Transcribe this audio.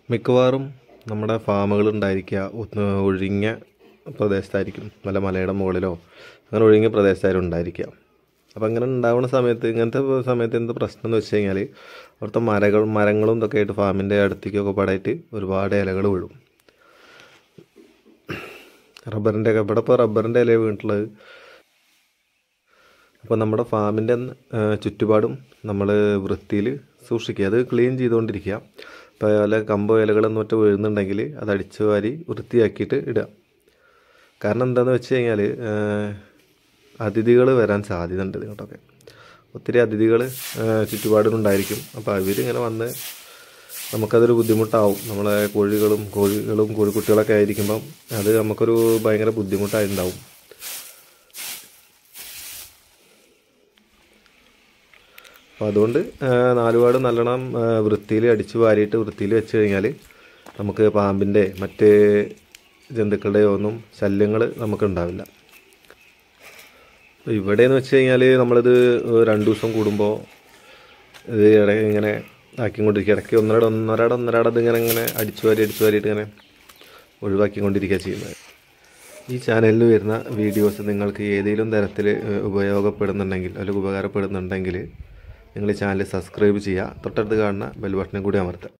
മിക്കവാറും നമ്മുടെ ഫാമുകൾ ഉണ്ടായിരിക്കുക ഒന്ന് ഒഴിഞ്ഞ പ്രദേശത്തായിരിക്കും വല്ല മലയുടെ മുകളിലോ അങ്ങനെ ഒഴിഞ്ഞ പ്രദേശത്തായിരിക്കും ഉണ്ടായിരിക്കുക അപ്പോൾ അങ്ങനെ ഉണ്ടാവുന്ന സമയത്ത് ഇങ്ങനത്തെ സമയത്ത് എന്ത് പ്രശ്നം എന്ന് വെച്ച് കഴിഞ്ഞാൽ അവിടുത്തെ മരകൾ മരങ്ങളും ഇതൊക്കെ ആയിട്ട് ഫാമിൻ്റെ അടുത്തേക്കൊക്കെ പാടായിട്ട് ഒരുപാട് ഇലകൾ വീഴും റബ്ബറിൻ്റെ ഒക്കെ ഇവിടെ ഇപ്പോൾ റബ്ബറിൻ്റെ ഇല വീണിട്ടുള്ളത് അപ്പോൾ നമ്മുടെ ഫാമിൻ്റെ ചുറ്റുപാടും നമ്മൾ വൃത്തിയിൽ സൂക്ഷിക്കുക അത് ക്ലീൻ ചെയ്തുകൊണ്ടിരിക്കുക ഇപ്പോൾ വല്ല കമ്പോ ഇലകളൊന്നും ഒറ്റ വീഴുന്നുണ്ടെങ്കിൽ അത് അടിച്ചു വാരി വൃത്തിയാക്കിയിട്ട് ഇടുക കാരണം എന്താണെന്ന് വെച്ച് കഴിഞ്ഞാൽ അതിഥികൾ വരാൻ സാധ്യതയുണ്ട് ഇങ്ങോട്ടൊക്കെ ഒത്തിരി അതിഥികൾ ചുറ്റുപാടിനുണ്ടായിരിക്കും അപ്പോൾ അവരിങ്ങനെ വന്ന് നമുക്കതൊരു ബുദ്ധിമുട്ടാവും നമ്മളെ കോഴികളും കോഴികളും കോഴിക്കുട്ടികളൊക്കെ ആയിരിക്കുമ്പം അത് നമുക്കൊരു ഭയങ്കര ബുദ്ധിമുട്ടായിട്ടുണ്ടാവും അപ്പോൾ അതുകൊണ്ട് നാലുപാട് നല്ലോണം വൃത്തിയിൽ അടിച്ചു വാരിയിട്ട് വൃത്തിയിൽ വെച്ച് കഴിഞ്ഞാൽ നമുക്ക് പാമ്പിൻ്റെ മറ്റ് ജന്തുക്കളുടെ ഒന്നും ശല്യങ്ങൾ നമുക്കുണ്ടാവില്ല അപ്പോൾ ഇവിടെയെന്ന് വെച്ച് കഴിഞ്ഞാൽ നമ്മളിത് രണ്ട് ദിവസം കൂടുമ്പോൾ ഇത് ഇടയ്ക്ക് ഇങ്ങനെ ആക്കിക്കൊണ്ടിരിക്കുക ഇടയ്ക്ക് ഒന്നരട ഒന്നരട ഒന്നരട ഇതിങ്ങനെ ഇങ്ങനെ അടിച്ചു വാരി അടിച്ചു വാരിയിട്ട് ഇങ്ങനെ ഒഴിവാക്കിക്കൊണ്ടിരിക്കുക ചെയ്യുന്നത് ഈ ചാനലിൽ വരുന്ന വീഡിയോസ് നിങ്ങൾക്ക് ഏതെങ്കിലും തരത്തിൽ ഉപയോഗപ്പെടുന്നുണ്ടെങ്കിൽ അല്ലെങ്കിൽ ഉപകാരപ്പെടുന്നുണ്ടെങ്കിൽ നിങ്ങൾ ഈ ചാനൽ സബ്സ്ക്രൈബ് ചെയ്യുക തൊട്ടടുത്ത് കാണുന്ന ബെൽ ബട്ടനും കൂടി അമർത്തുക